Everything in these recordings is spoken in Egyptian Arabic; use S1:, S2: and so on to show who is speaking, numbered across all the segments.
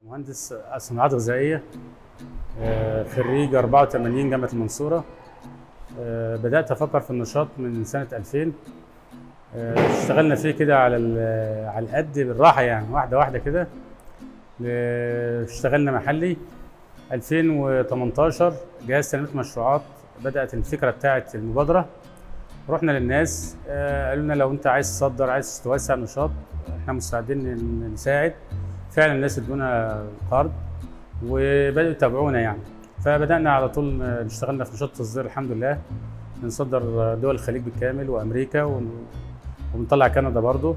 S1: مهندس صناعات غذائيه آه، خريج 84 جامعه المنصوره آه، بدات افكر في النشاط من سنه 2000 آه، اشتغلنا فيه كده على ال- على القد بالراحه يعني واحده واحده كده آه، اشتغلنا محلي 2018 جهاز تنميه مشروعات بدات الفكره بتاعه المبادره رحنا للناس آه، قالوا لنا لو انت عايز تصدر عايز توسع النشاط احنا مستعدين ن- نساعد فعلا الناس ادونا قرض وبداوا يتابعونا يعني فبدانا على طول آه، اشتغلنا في نشاط التصدير الحمد لله بنصدر آه، دول الخليج بالكامل وامريكا ون- وبنطلع كندا برضو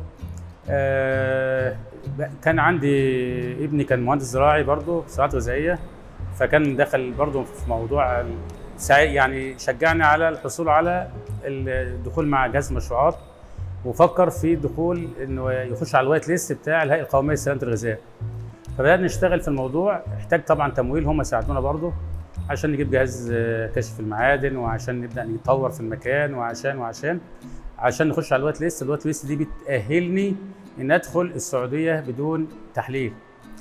S1: آه، ب- كان عندي ابني كان مهندس زراعي برضو صناعات غذائيه فكان دخل برضو في موضوع ال- ساع- يعني شجعني على الحصول على الدخول مع جهاز مشروعات وفكر في دخول انه يخش على الوايت ليست بتاع الهيئه القوميه لسلامه الغذاء فبدانا نشتغل في الموضوع احتاج طبعا تمويل هم ساعدونا برضو عشان نجيب جهاز آه، كشف المعادن وعشان نبدا نطور في المكان وعشان وعشان عشان نخش على الوايت ليست الوايت ليست دي بتاهلني ان ادخل السعوديه بدون تحليل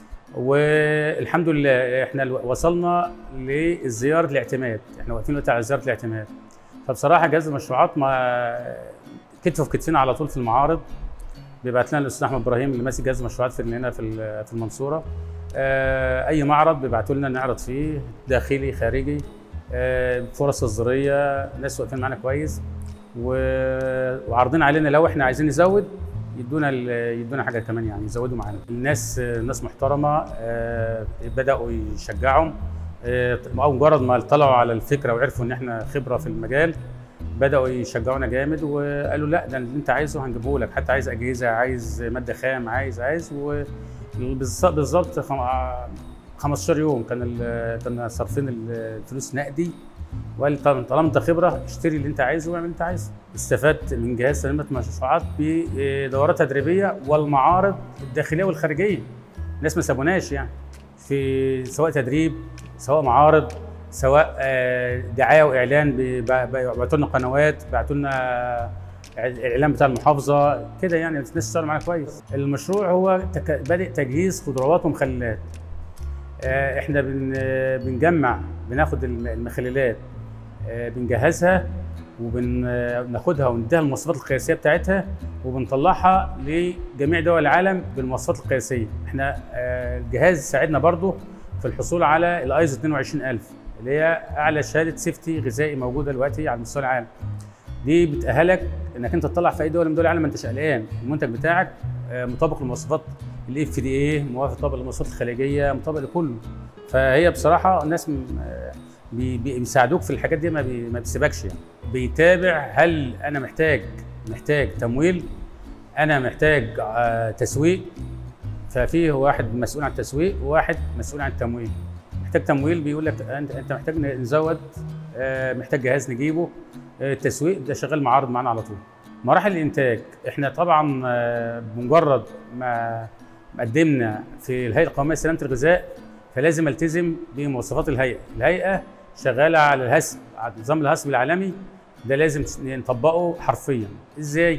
S1: والحمد لله احنا الو- وصلنا لزياره الاعتماد احنا واقفين دلوقتي على زياره الاعتماد فبصراحه جهاز المشروعات ما كتفه في كتفنا على طول في المعارض بيبعت لنا الاستاذ احمد ابراهيم اللي ماسك جهاز المشروعات في هنا في ال- في المنصوره آه، اي معرض بيبعتوا لنا نعرض فيه داخلي خارجي آه، فرص تصديريه ناس واقفين معانا كويس و- وعارضين علينا لو احنا عايزين نزود يدونا ال- يدونا حاجه كمان يعني يزودوا معانا الناس آه، ناس محترمه آه، بداوا يشجعهم آه، او مجرد ما طلعوا على الفكره وعرفوا ان احنا خبره في المجال بداوا يشجعونا جامد وقالوا لا ده اللي انت عايزه هنجيبه لك حتى عايز اجهزه عايز ماده خام عايز عايز وبالظبط بالظبط خم- 15 يوم كان ال- كنا صارفين الفلوس نقدي وقال طالما طالما انت خبره اشتري اللي انت عايزه واعمل اللي انت عايزه استفدت من جهاز تنميه مشروعات بدورات تدريبيه والمعارض الداخليه والخارجيه الناس ما سابوناش يعني في سواء تدريب سواء معارض سواء آه، دعايه واعلان بيبعتوا لنا قنوات بيبعتوا لنا الاعلان بتاع المحافظه كده يعني الناس اشتغلوا معانا كويس المشروع هو تك... بادئ تجهيز خضروات ومخللات آه، احنا بن... آه، بنجمع بناخد الم- المخللات آه، بنجهزها وبناخدها ونديها المواصفات القياسيه بتاعتها وبنطلعها لجميع دول العالم بالمواصفات القياسيه احنا آه، الجهاز ساعدنا برضو في الحصول على الايزو 22000 اللي هي اعلى شهاده سيفتي غذائي موجوده دلوقتي على مستوى العالم دي بتاهلك انك انت تطلع في اي دوله من دول العالم ما انتش قلقان المنتج بتاعك آه، مطابق لمواصفات الاف دي اي موافق للمواصفات الخارجيه مطابق لكله فهي بصراحه الناس م- آه، بي- بي- بيساعدوك في الحاجات دي ما, بي ما بيسيبكش يعني بيتابع هل انا محتاج محتاج تمويل انا محتاج آه، تسويق ففي واحد مسؤول عن التسويق وواحد مسؤول عن التمويل محتاج تمويل بيقول لك انت انت محتاج نزود آه، محتاج جهاز نجيبه آه، التسويق ده شغال معارض معانا على طول مراحل الانتاج احنا طبعا آه، بمجرد ما قدمنا في الهيئه القوميه لسلامه الغذاء فلازم التزم بمواصفات الهيئه الهيئه شغاله على الهسم على نظام الهسم العالمي ده لازم نطبقه حرفيا ازاي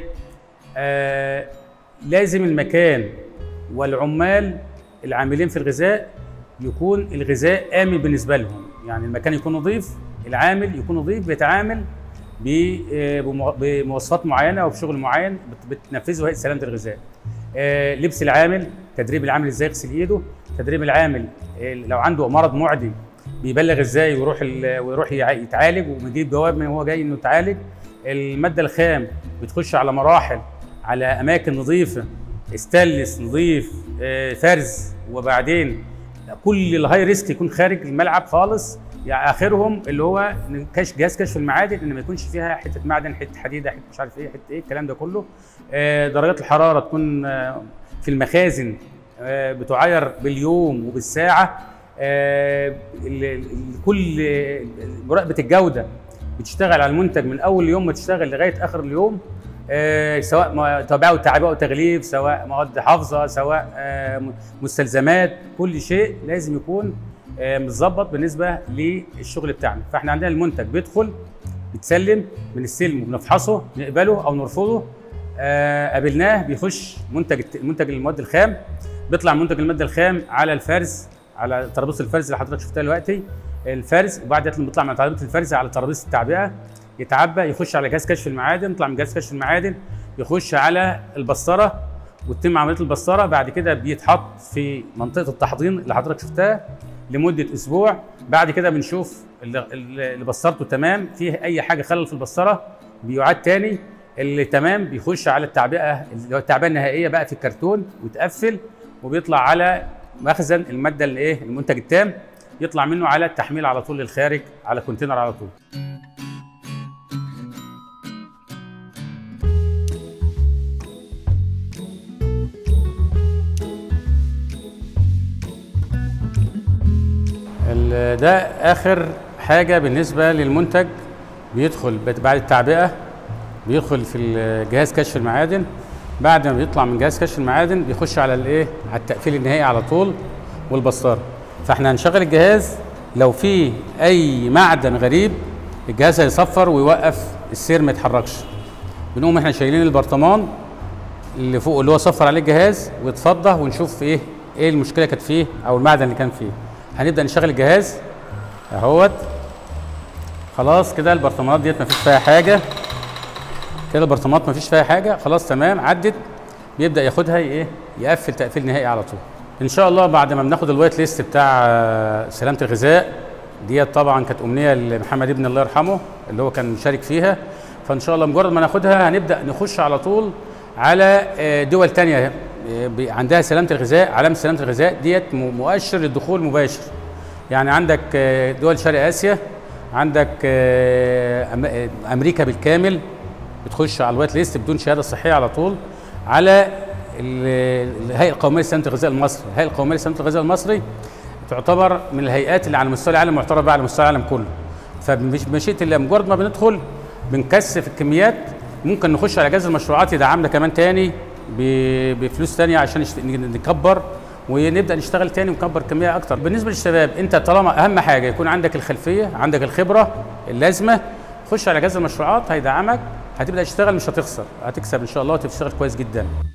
S1: آه لازم المكان والعمال العاملين في الغذاء يكون الغذاء امن بالنسبه لهم يعني المكان يكون نظيف العامل يكون نظيف بيتعامل ب- آه، بمو- بمواصفات معينه وبشغل معين بت- بتنفذه هيئه سلامه الغذاء آه، لبس العامل تدريب العامل ازاي يغسل ايده تدريب العامل آه، لو عنده مرض معدي بيبلغ ازاي ويروح ال- ويروح يع- يتعالج وبيجيب جواب من هو جاي انه يتعالج الماده الخام بتخش على مراحل على اماكن نظيفه استانلس نظيف آه، فرز وبعدين كل الهاي ريسك يكون خارج الملعب خالص يعني اخرهم اللي هو إن كش جهاز كشف المعادن ان ما يكونش فيها حته معدن حته حديده حته مش عارف ايه حته ايه الكلام ده كله آه، درجات الحراره تكون آه، في المخازن آه، بتعاير باليوم وبالساعه آه، ال- ال- كل آه، مراقبه الجوده بتشتغل على المنتج من اول يوم ما تشتغل لغايه اخر اليوم آه، سواء ما- تباع وتعبئه وتغليف سواء مواد حافظه سواء آه، م- مستلزمات كل شيء لازم يكون آه، متظبط بالنسبه للشغل بتاعنا فاحنا عندنا المنتج بيدخل بيتسلم بنستلمه بنفحصه نقبله او نرفضه آه، قابلناه بيخش منتج الت- منتج المواد الخام بيطلع منتج الماده الخام على الفرز على ترابيزه الفرز اللي حضرتك شفتها دلوقتي الفرز وبعد كده بيطلع من ترابيزه الفرز على ترابيزه التعبئه يتعبى يخش على جهاز كشف المعادن يطلع من جهاز كشف المعادن يخش على البسطره وتتم عمليه البسطره بعد كده بيتحط في منطقه التحضير اللي حضرتك شفتها لمده اسبوع بعد كده بنشوف اللي, اللي بسطرته تمام فيه اي حاجه خلل في البسطره بيعاد تاني اللي تمام بيخش على التعبئه اللي هو التعبئه النهائيه بقى في الكرتون ويتقفل وبيطلع على مخزن الماده اللي ايه المنتج التام يطلع منه على التحميل على طول للخارج على كونتينر على طول ال- ده اخر حاجه بالنسبه للمنتج بيدخل بت- بعد التعبئه بيدخل في ال- جهاز كشف المعادن بعد ما بيطلع من جهاز كشف المعادن بيخش على الايه على التقفيل النهائي على طول والبسطره فاحنا هنشغل الجهاز لو في اي معدن غريب الجهاز هيصفر ويوقف السير ما يتحركش بنقوم احنا شايلين البرطمان اللي فوق اللي هو صفر عليه الجهاز ويتفضى ونشوف ايه ايه المشكله كانت فيه او المعدن اللي كان فيه هنبدا نشغل الجهاز اهوت خلاص كده البرطمانات ديت ما فيش فيها حاجه كده البرطمانات ما فيش فيها حاجه خلاص تمام عدت بيبدا ياخدها ايه يقفل تقفيل نهائي على طول ان شاء الله بعد ما بناخد الوايت ليست بتاع آه، سلامه الغذاء ديت طبعا كانت امنيه لمحمد ابن الله يرحمه اللي هو كان مشارك فيها فان شاء الله مجرد ما ناخدها هنبدا نخش على طول على آه، دول تانية آه، ب- عندها سلامه الغذاء علامه سلامه الغذاء ديت م- مؤشر للدخول مباشر يعني عندك آه، دول شرق اسيا عندك آه، أم- آه، امريكا بالكامل بتخش على الوايت ليست بدون شهاده صحيه على طول على ال- الهيئه القوميه لسلامه الغذاء المصري، الهيئه القوميه لسلامه الغذاء المصري تعتبر من الهيئات اللي على مستوى العالم معترف بها على مستوى العالم كله. فبمشيئه الله مجرد ما بندخل بنكثف الكميات ممكن نخش على جهاز المشروعات يدعمنا كمان تاني ب- بفلوس تانية عشان نشت- نكبر ونبدا نشتغل تاني ونكبر كميه اكتر بالنسبه للشباب انت طالما اهم حاجه يكون عندك الخلفيه عندك الخبره اللازمه خش على جهاز المشروعات هيدعمك هتبدا تشتغل مش هتخسر هتكسب ان شاء الله وتشتغل كويس جدا